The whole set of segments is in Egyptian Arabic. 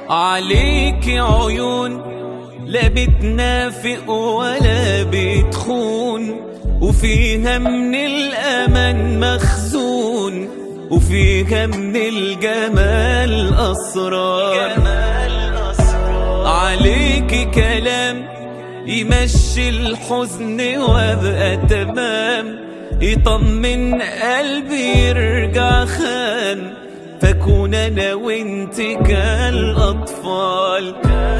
عليك عيون لا بتنافق ولا بتخون وفيها من الأمان مخزون وفيها من الجمال أسرار عليك كلام يمشي الحزن وابقى تمام يطمن قلبي يرجع خان فكون انا وانت كالاطفال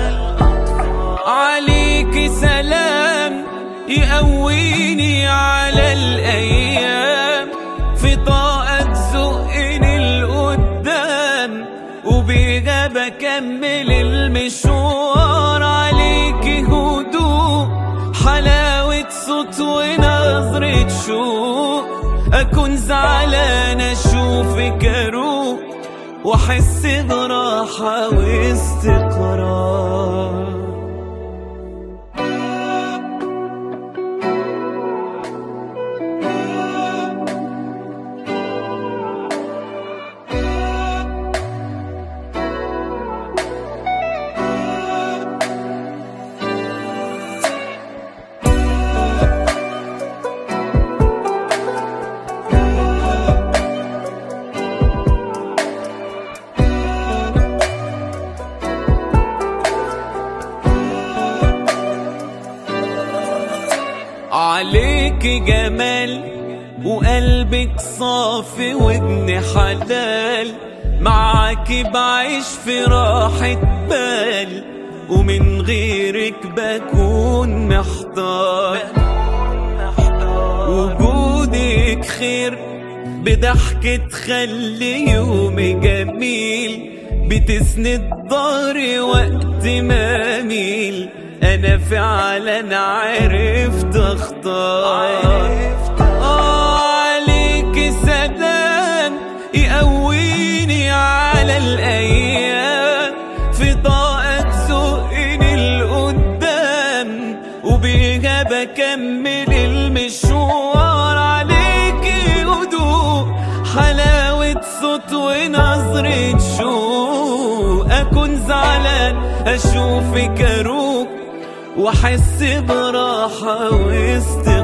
عليك سلام يقويني على الايام في طاقة تزقني لقدام وبيها بكمل المشوار عليك هدوء حلاوة صوت ونظرة شوق أكون زعلان أشوفك أروق وأحس براحة واستقرار عليك جمال وقلبك صافي وابن حلال معاك بعيش في راحة بال ومن غيرك بكون محتار وجودك خير بضحك تخلي يومي جميل بتسند ظهري وقت ما اميل انا فعلا عرفت اختار آه عليك سلام يقويني على الايام في طاقة تزقني لقدام وبيها بكمل المشوار عليك هدوء حلاوة صوت ونظرة شوق أكون زعلان أشوفك أروق وأحس براحة واستقرار